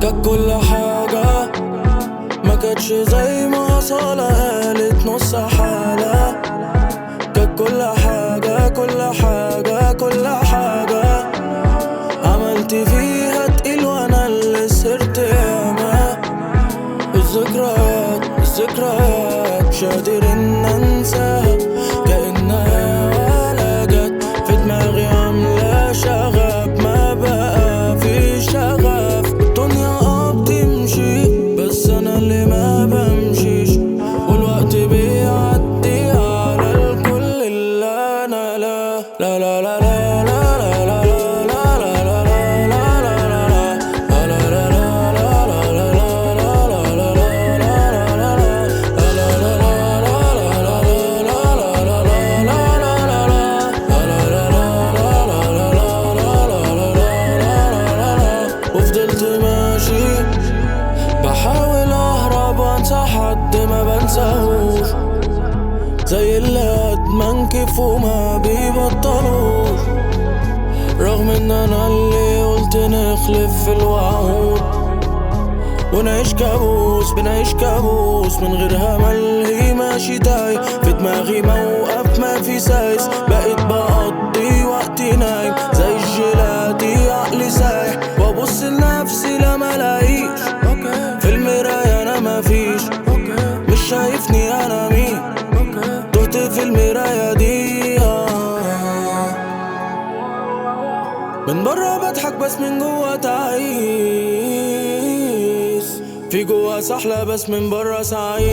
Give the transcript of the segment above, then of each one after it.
كانت كل حاجة ما كانتش زي ما صالة قالت نص حالة كانت كل حاجة كل حاجة كل حاجة عملت فيها تقيل وانا اللي سرت ياما الذكريات الذكريات مش قادر ان انساها كأنها ولا جت في دماغي عاملة شغب ما بقى في شغف الدنيا اه بتمشي بس انا اللي ما بمشيش والوقت بيعدي على الكل اللي انا لا لا لا لا لا لا لا لا لا لا لا لا لا لا وفضلت ماشي بحاول اهرب وانسى حد ما بنساهوش زي اللي ادمن كيف وما بيبطلوش رغم ان انا اللي قلت نخلف في الوعود ونعيش كابوس بنعيش كابوس من غير امل هي ماشي تايه في دماغي موقف ما في سايس بقيت بقضي وقتي نايم زي الجيلاتي عقلي سايح وابص لنفسي لا ملاقيش في المراية انا مفيش مش شايفني انا مين تهت في المراية دي آه. من برا بضحك بس من جوا تعيس في جوا سحلة بس من برا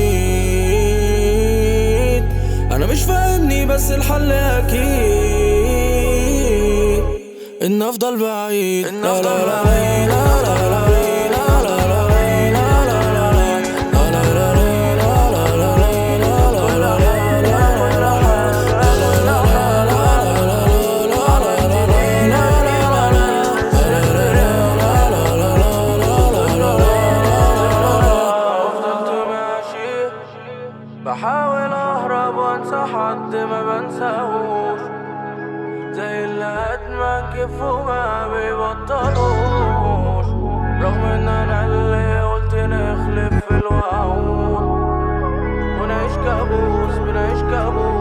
سعيد انا مش فاهمني بس الحل اكيد ان افضل بعيد لا لا لا لا لا لا لا لا لا فضلت ماشي بحاول اهرب وانسى حد ما بنساهوش زي اللي ادمن كيف وما بيبطلوش رغم ان انا اللي قلت نخلف في الوعود ونعيش كابوس بنعيش كابوس